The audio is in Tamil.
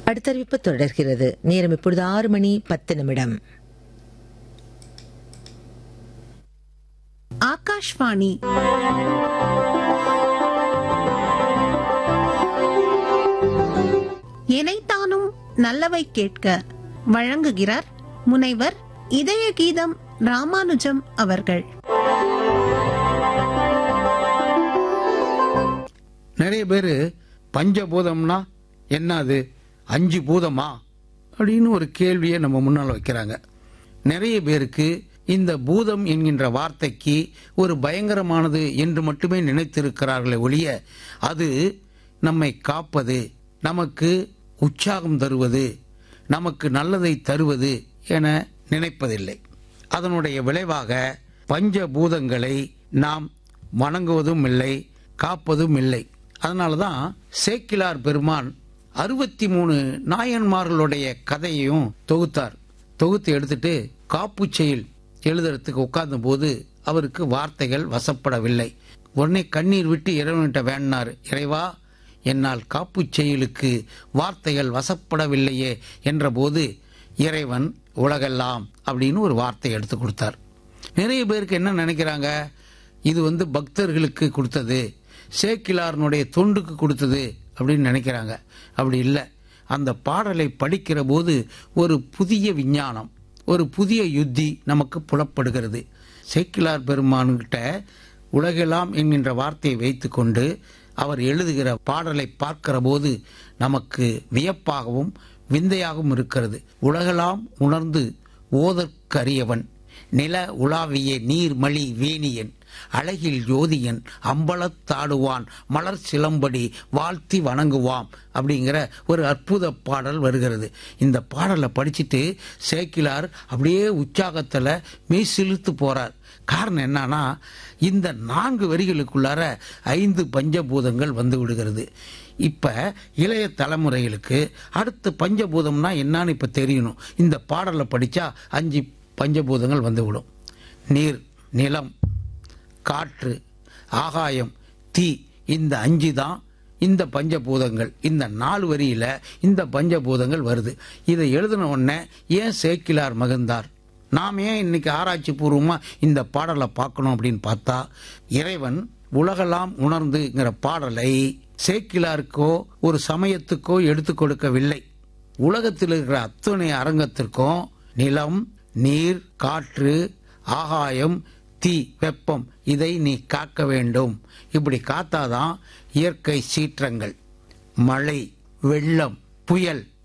அடுத்தறிவிப்பு தொடர்கிறது நேரம் இப்பொழுது ஆறு மணி பத்து நிமிடம் ஆகாஷ்வாணி எனைத்தானும் நல்லவை கேட்க வழங்குகிறார் முனைவர் இதய கீதம் ராமானுஜம் அவர்கள் நிறைய பேர் பஞ்சபூதம்னா என்ன அது அஞ்சு பூதமா அப்படின்னு ஒரு கேள்வியை நம்ம முன்னால் வைக்கிறாங்க நிறைய பேருக்கு இந்த பூதம் என்கின்ற வார்த்தைக்கு ஒரு பயங்கரமானது என்று மட்டுமே நினைத்திருக்கிறார்களே ஒழிய அது நம்மை காப்பது நமக்கு உற்சாகம் தருவது நமக்கு நல்லதை தருவது என நினைப்பதில்லை அதனுடைய விளைவாக பஞ்சபூதங்களை நாம் வணங்குவதும் இல்லை காப்பதும் இல்லை அதனால தான் சேக்கிலார் பெருமான் அறுபத்தி மூணு நாயன்மார்களுடைய கதையையும் தொகுத்தார் தொகுத்து எடுத்துட்டு காப்பு செயல் எழுதுறதுக்கு உட்கார்ந்த போது அவருக்கு வார்த்தைகள் வசப்படவில்லை உடனே கண்ணீர் விட்டு இறைவன்கிட்ட வேண்டினார் இறைவா என்னால் காப்பு செயலுக்கு வார்த்தைகள் வசப்படவில்லையே என்றபோது இறைவன் உலகெல்லாம் அப்படின்னு ஒரு வார்த்தை எடுத்து கொடுத்தார் நிறைய பேருக்கு என்ன நினைக்கிறாங்க இது வந்து பக்தர்களுக்கு கொடுத்தது சேக்கிலாரனுடைய தொண்டுக்கு கொடுத்தது அப்படின்னு நினைக்கிறாங்க அப்படி இல்லை அந்த பாடலை படிக்கிற போது ஒரு புதிய விஞ்ஞானம் ஒரு புதிய யுத்தி நமக்கு புலப்படுகிறது சேக்கிலார் பெருமான்கிட்ட உலகெல்லாம் என்கின்ற வார்த்தையை வைத்துக்கொண்டு அவர் எழுதுகிற பாடலை பார்க்கிற போது நமக்கு வியப்பாகவும் விந்தையாகவும் இருக்கிறது உலகெல்லாம் உணர்ந்து ஓதற்கரியவன் நில உலாவிய நீர்மலி வேணியன் அழகில் ஜோதியன் அம்பலத்தாடுவான் மலர் சிலம்படி வாழ்த்தி வணங்குவாம் அப்படிங்கிற ஒரு அற்புத பாடல் வருகிறது இந்த பாடலை படிச்சுட்டு சேக்கிலார் அப்படியே உற்சாகத்தில் மெய் சிலுத்து போறார் காரணம் என்னன்னா இந்த நான்கு வரிகளுக்குள்ளார ஐந்து பஞ்சபூதங்கள் வந்து விடுகிறது இப்ப இளைய தலைமுறைகளுக்கு அடுத்த பஞ்சபூதம்னா என்னன்னு இப்ப தெரியணும் இந்த பாடலை படிச்சா அஞ்சு பஞ்சபூதங்கள் வந்துவிடும் நீர் நிலம் காற்று ஆகாயம் தீ இந்த அஞ்சு தான் இந்த பஞ்சபூதங்கள் இந்த நாலு வரியில இந்த பஞ்சபூதங்கள் வருது இதை எழுதின உடனே ஏன் சேக்கிலார் மகிழ்ந்தார் நாம் ஏன் இன்னைக்கு ஆராய்ச்சி பூர்வமா இந்த பாடலை பார்க்கணும் அப்படின்னு பார்த்தா இறைவன் உலகெல்லாம் உணர்ந்துங்கிற பாடலை சேக்கிலாருக்கோ ஒரு சமயத்துக்கோ எடுத்து கொடுக்கவில்லை உலகத்தில் இருக்கிற அத்தனை அரங்கத்திற்கும் நிலம் நீர் காற்று ஆகாயம் தீ வெப்பம் இதை நீ காக்க வேண்டும் இப்படி காத்தாதான் இயற்கை சீற்றங்கள் மழை வெள்ளம் புயல்